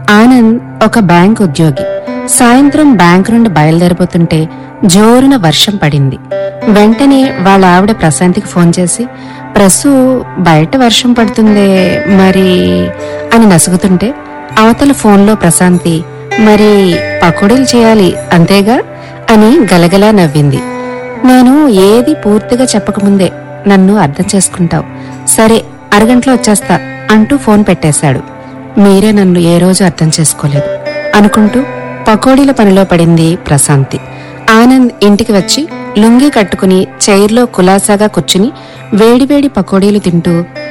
ఆనంద్ ఒక బ్యాంక్ ఉద్యోగి సాయంత్రం బ్యాంక్ నుండి బయలుదేరిపోతుంటే జోరున వర్షం పడింది వెంటనే వాళ్ళ ఆవిడ ప్రశాంతికి ఫోన్ చేసి ప్రసు బయట వర్షం పడుతుందే మరి అని నసుగుతుంటే అవతల ఫోన్లో ప్రశాంతి మరి పకోడీలు చేయాలి అంతేగా అని గలగలా నవ్వింది నేను ఏది పూర్తిగా చెప్పకముందే నన్ను అర్థం చేసుకుంటావు సరే అరగంటలో వచ్చేస్తా అంటూ ఫోన్ పెట్టేశాడు మీరే నన్ను ఏ రోజు అర్థం చేసుకోలేదు అనుకుంటూ పకోడీల పనిలో పడింది ప్రశాంతి ఆనంద్ ఇంటికి వచ్చి లుంగి కట్టుకుని చైర్లో కులాసాగా కూర్చుని వేడివేడి పకోడీలు తింటూ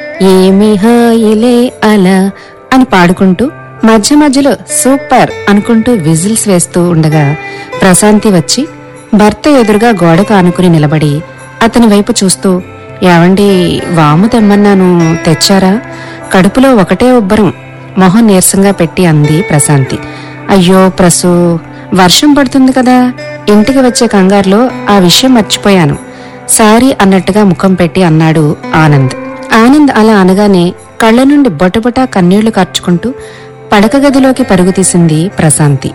ఏమి హాయిలే అలా అని పాడుకుంటూ మధ్య మధ్యలో సూపర్ అనుకుంటూ విజిల్స్ వేస్తూ ఉండగా ప్రశాంతి వచ్చి భర్త ఎదురుగా గోడకు ఆనుకుని నిలబడి అతని వైపు చూస్తూ ఏవండి వాము తెమ్మన్నాను తెచ్చారా కడుపులో ఒకటే ఉబ్బరం మొహం నీరసంగా పెట్టి అంది ప్రశాంతి అయ్యో ప్రసు వర్షం పడుతుంది కదా ఇంటికి వచ్చే కంగారులో ఆ విషయం మర్చిపోయాను సారీ అన్నట్టుగా ముఖం పెట్టి అన్నాడు ఆనంద్ ఆనంద్ అలా అనగానే కళ్ళ నుండి బొటబొటా కన్నీళ్లు కార్చుకుంటూ పడక గదిలోకి పరుగు తీసింది ప్రశాంతి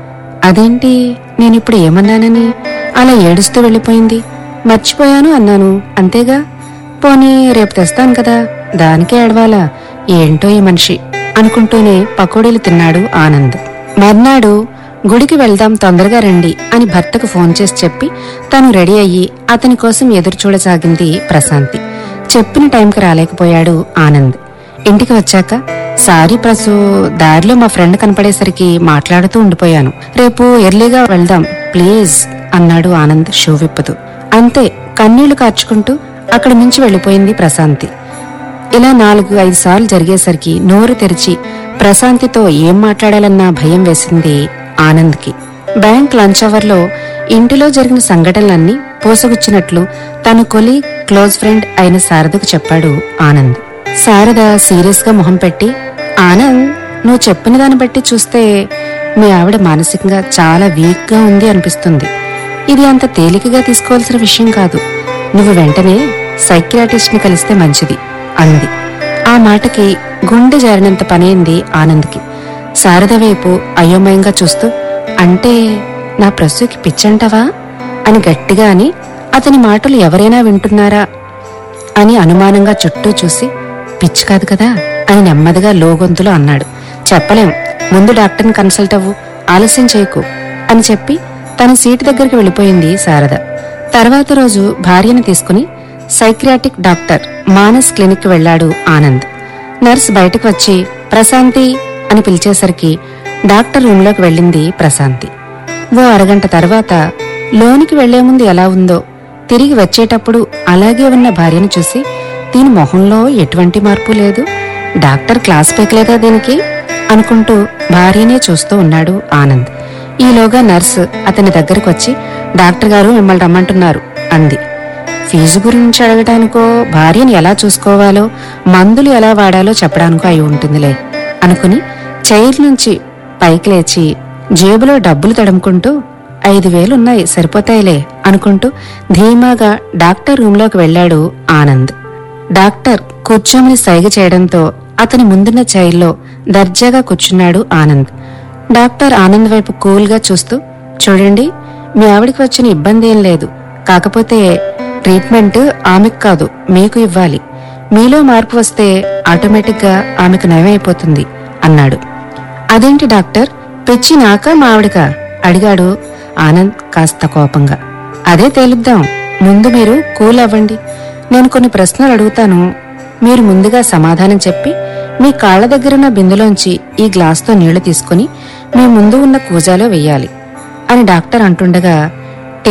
అదేంటి నేనిప్పుడు ఏమన్నానని అలా ఏడుస్తూ వెళ్ళిపోయింది మర్చిపోయాను అన్నాను అంతేగా పోనీ రేపు తెస్తాను కదా దానికే ఏడవాలా ఏంటో ఈ మనిషి అనుకుంటూనే పకోడీలు తిన్నాడు ఆనంద్ మర్నాడు గుడికి వెళ్దాం తొందరగా రండి అని భర్తకు ఫోన్ చేసి చెప్పి తను రెడీ అయ్యి అతని కోసం ఎదురు చూడసాగింది ప్రశాంతి చెప్పిన టైంకి రాలేకపోయాడు ఆనంద్ ఇంటికి వచ్చాక సారీ ప్రసు దారిలో మా ఫ్రెండ్ కనపడేసరికి మాట్లాడుతూ ఉండిపోయాను రేపు ఎర్లీగా వెళ్దాం ప్లీజ్ అన్నాడు ఆనంద్ షూ విప్పుతూ అంతే కన్నీళ్లు కార్చుకుంటూ అక్కడి నుంచి వెళ్లిపోయింది ప్రశాంతి ఇలా నాలుగు ఐదు సార్లు జరిగేసరికి నోరు తెరిచి ప్రశాంతితో ఏం మాట్లాడాలన్న భయం వేసింది ఆనంద్కి బ్యాంక్ లంచ్ అవర్లో ఇంటిలో జరిగిన సంఘటనలన్నీ పోసగుచ్చినట్లు తన కొలి క్లోజ్ ఫ్రెండ్ అయిన శారదకు చెప్పాడు ఆనంద్ శారద సీరియస్ గా మొహం పెట్టి ఆనంద్ నువ్వు చెప్పిన దాన్ని బట్టి చూస్తే మీ ఆవిడ మానసికంగా చాలా వీక్ గా ఉంది అనిపిస్తుంది ఇది అంత తేలికగా తీసుకోవాల్సిన విషయం కాదు నువ్వు వెంటనే సైకియాటిస్ట్ ని కలిస్తే మంచిది అంది ఆ మాటకి గుండె జారినంత పనైంది ఆనంద్కి శారద వైపు అయోమయంగా చూస్తూ అంటే నా ప్రస్తుకి పిచ్చంటవా అని గట్టిగా అని అతని మాటలు ఎవరైనా వింటున్నారా అని అనుమానంగా చుట్టూ చూసి పిచ్చి కాదు కదా అని నెమ్మదిగా లోగొంతులో అన్నాడు చెప్పలేం ముందు డాక్టర్ని కన్సల్ట్ అవ్వు ఆలస్యం చేయకు అని చెప్పి తన సీటు దగ్గరికి వెళ్ళిపోయింది శారద తర్వాత రోజు భార్యను తీసుకుని సైక్రియాటిక్ డాక్టర్ మానస్ క్లినిక్ వెళ్లాడు ఆనంద్ నర్స్ బయటకు వచ్చి ప్రశాంతి అని పిలిచేసరికి డాక్టర్ రూంలోకి వెళ్ళింది ప్రశాంతి ఓ అరగంట తర్వాత లోనికి వెళ్లే ముందు ఎలా ఉందో తిరిగి వచ్చేటప్పుడు అలాగే ఉన్న భార్యను చూసి దీని మొహంలో ఎటువంటి మార్పు లేదు డాక్టర్ క్లాస్ పీకలేదా దీనికి అనుకుంటూ భార్యనే చూస్తూ ఉన్నాడు ఆనంద్ ఈలోగా నర్సు అతని దగ్గరకు వచ్చి డాక్టర్ గారు మిమ్మల్ని రమ్మంటున్నారు అంది ఫీజు గురించి అడగటానికో భార్యను ఎలా చూసుకోవాలో మందులు ఎలా వాడాలో చెప్పడానికో అయి ఉంటుందిలే అనుకుని చైర్ నుంచి పైకి లేచి జేబులో డబ్బులు తడుముకుంటూ ఐదు వేలున్నాయి సరిపోతాయిలే అనుకుంటూ ధీమాగా డాక్టర్ రూంలోకి వెళ్ళాడు ఆనంద్ డాక్టర్ కూర్చోమని సైగ చేయడంతో అతని ముందున్న చైర్లో దర్జాగా కూర్చున్నాడు ఆనంద్ డాక్టర్ ఆనంద్ వైపు కూల్గా చూస్తూ చూడండి మీ ఆవిడికి వచ్చిన ఇబ్బంది ఏం లేదు కాకపోతే ట్రీట్మెంట్ ఆమెకు కాదు మీకు ఇవ్వాలి మీలో మార్పు వస్తే ఆటోమేటిక్గా ఆమెకు నయమైపోతుంది అన్నాడు అదేంటి డాక్టర్ పిచ్చి నాకా మా ఆవిడకా అడిగాడు ఆనంద్ కాస్త కోపంగా అదే తేలుద్దాం ముందు మీరు కూల్ అవ్వండి నేను కొన్ని ప్రశ్నలు అడుగుతాను మీరు ముందుగా సమాధానం చెప్పి మీ కాళ్ల దగ్గరున్న బిందులోంచి ఈ గ్లాస్తో నీళ్లు తీసుకుని మీ ముందు ఉన్న కూజాలో వెయ్యాలి అని డాక్టర్ అంటుండగా